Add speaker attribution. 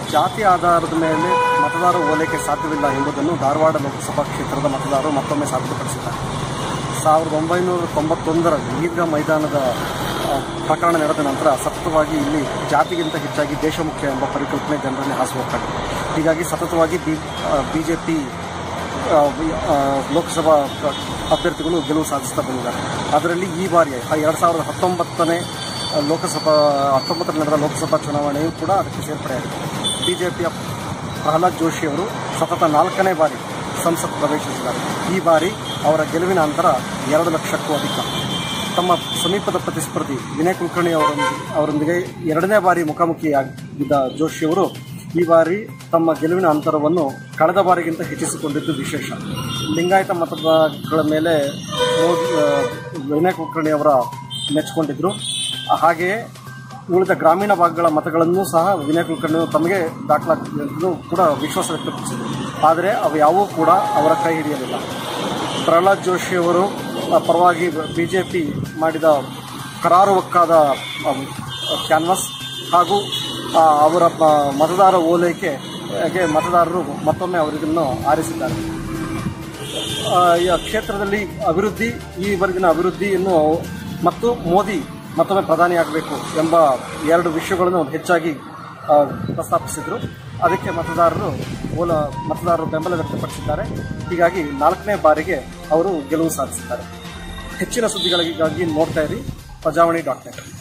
Speaker 1: ಜಾತಿ ಆಧಾರದ ಮೇಲೆ ಮತದಾರ ಓಲೈಕೆ ಸಾಧ್ಯವಿಲ್ಲ ಎಂಬುದನ್ನು ಧಾರವಾಡ ಲೋಕಸಭಾ ಕ್ಷೇತ್ರದ ಮತದಾರರು ಮತ್ತೊಮ್ಮೆ ಸಾಬೀತುಪಡಿಸಿದ್ದಾರೆ ಸಾವಿರದ ಒಂಬೈನೂರ ತೊಂಬತ್ತೊಂದರಲ್ಲಿ ಈದ್ಗಾ ಮೈದಾನದ ಆ, ಪ್ರಕರಣ ನಡೆದ ನಂತರ ಸತತವಾಗಿ ಇಲ್ಲಿ ಜಾತಿಗಿಂತ ಹೆಚ್ಚಾಗಿ ದೇಶಮುಖ್ಯ ಎಂಬ ಪರಿಕಲ್ಪನೆ ಜನರಲ್ಲಿ ಹಾಸು ಹೋಗ್ತಾಗಿದೆ ಹೀಗಾಗಿ ಸತತವಾಗಿ ಬಿ ಬಿಜೆಪಿ ಲೋಕಸಭಾ ಅಭ್ಯರ್ಥಿಗಳು ಗೆಲುವು ಸಾಧಿಸ್ತಾ ಬಂದಿದ್ದಾರೆ ಅದರಲ್ಲಿ ಈ ಬಾರಿ ಎರಡು ಸಾವಿರದ ಹತ್ತೊಂಬತ್ತನೇ ಲೋಕಸಭಾ ಹತ್ತೊಂಬತ್ತರಲ್ಲಿ ನಡೆದ ಲೋಕಸಭಾ ಚುನಾವಣೆಯೂ ಕೂಡ ಅದಕ್ಕೆ ಸೇರ್ಪಡೆಯಾಗಿದೆ ಬಿಜೆಪಿಯ ಪ್ರಹ್ಲಾದ್ ಜೋಶಿ ಅವರು ಸತತ ನಾಲ್ಕನೇ ಬಾರಿ ಸಂಸತ್ ಪ್ರವೇಶಿಸಿದ್ದಾರೆ ಈ ಬಾರಿ ಅವರ ಗೆಲುವಿನ ಅಂತರ ಎರಡು ಲಕ್ಷಕ್ಕೂ ಅಧಿಕ ತಮ್ಮ ಸಮೀಪದ ಪ್ರತಿಸ್ಪರ್ಧಿ ವಿನಯ್ ಕುಲಕರ್ಣಿ ಅವರೊಂದಿಗೆ ಅವರೊಂದಿಗೆ ಎರಡನೇ ಬಾರಿ ಮುಖಾಮುಖಿಯಾಗಿದ್ದ ಜೋಶಿಯವರು ಈ ಬಾರಿ ತಮ್ಮ ಗೆಲುವಿನ ಅಂತರವನ್ನು ಕಳೆದ ಬಾರಿಗಿಂತ ಹೆಚ್ಚಿಸಿಕೊಂಡಿದ್ದು ವಿಶೇಷ ಲಿಂಗಾಯತ ಮತಗಳ ಮೇಲೆ ಮೋದಿ ಆ, ವಿನಯ್ ಕುಲಕರ್ಣಿ ಅವರ ಮೆಚ್ಚಿಕೊಂಡಿದ್ರು ಹಾಗೆಯೇ ಉಳಿದ ಗ್ರಾಮೀಣ ಭಾಗಗಳ ಮತಗಳನ್ನು ಸಹ ವಿನಯ್ ಕುಲಕರ್ಣಿ ತಮಗೆ ದಾಖಲಾತಿಯನ್ನು ಕೂಡ ವಿಶ್ವಾಸ ವ್ಯಕ್ತಪಡಿಸಿದರು ಆದರೆ ಅವು ಯಾವುವೂ ಕೂಡ ಅವರ ಕೈ ಹಿಡಿಯಲಿಲ್ಲ ಪ್ರಹ್ಲಾದ್ ಜೋಶಿ ಅವರು ಆ, ಪರವಾಗಿ ಬಿಜೆಪಿ ಮಾಡಿದ ಕರಾರುವಕ್ಕಾದ ಕ್ಯಾನ್ವಸ್ ಹಾಗೂ ಆ, ಅವರ ಮ- ಮತದಾರ ಓಲೈಕೆಗೆ ಮತದಾರರು ಮತ್ತೊಮ್ಮೆ ಅವರಿಗನ್ನು ಆರಿಸಿದ್ದಾರೆ ಆ, ಈ ಕ್ಷೇತ್ರದಲ್ಲಿ ಅಭಿವೃದ್ಧಿ ಈವರೆಗಿನ ಅಭಿವೃದ್ಧಿಯನ್ನು ಮತ್ತು ಮೋದಿ ಮತ್ತೊಮ್ಮೆ ಪ್ರಧಾನಿಯಾಗಬೇಕು ಎಂಬ ಎರಡು ವಿಷಯಗಳನ್ನು ಹೆಚ್ಚಾಗಿ ಆ, ಪ್ರಸ್ತಾಪಿಸಿದರು ಅದಕ್ಕೆ ಮತದಾರರು ಓಲ ಮತದಾರರು ಬೆಂಬಲ ವ್ಯಕ್ತಪಡಿಸಿದ್ದಾರೆ ಹೀಗಾಗಿ ನಾಲ್ಕನೇ ಬಾರಿಗೆ ಅವರು ಗೆಲುವು ಸಾಧಿಸಿದ್ದಾರೆ ಹೆಚ್ಚಿನ ಸುದ್ದಿಗಳಿಗಾಗಿ ನೋಡ್ತಾ ಇರಿ ಪ್ರಜಾವಾಣಿ ಡಾಟ್ ನೆಟ್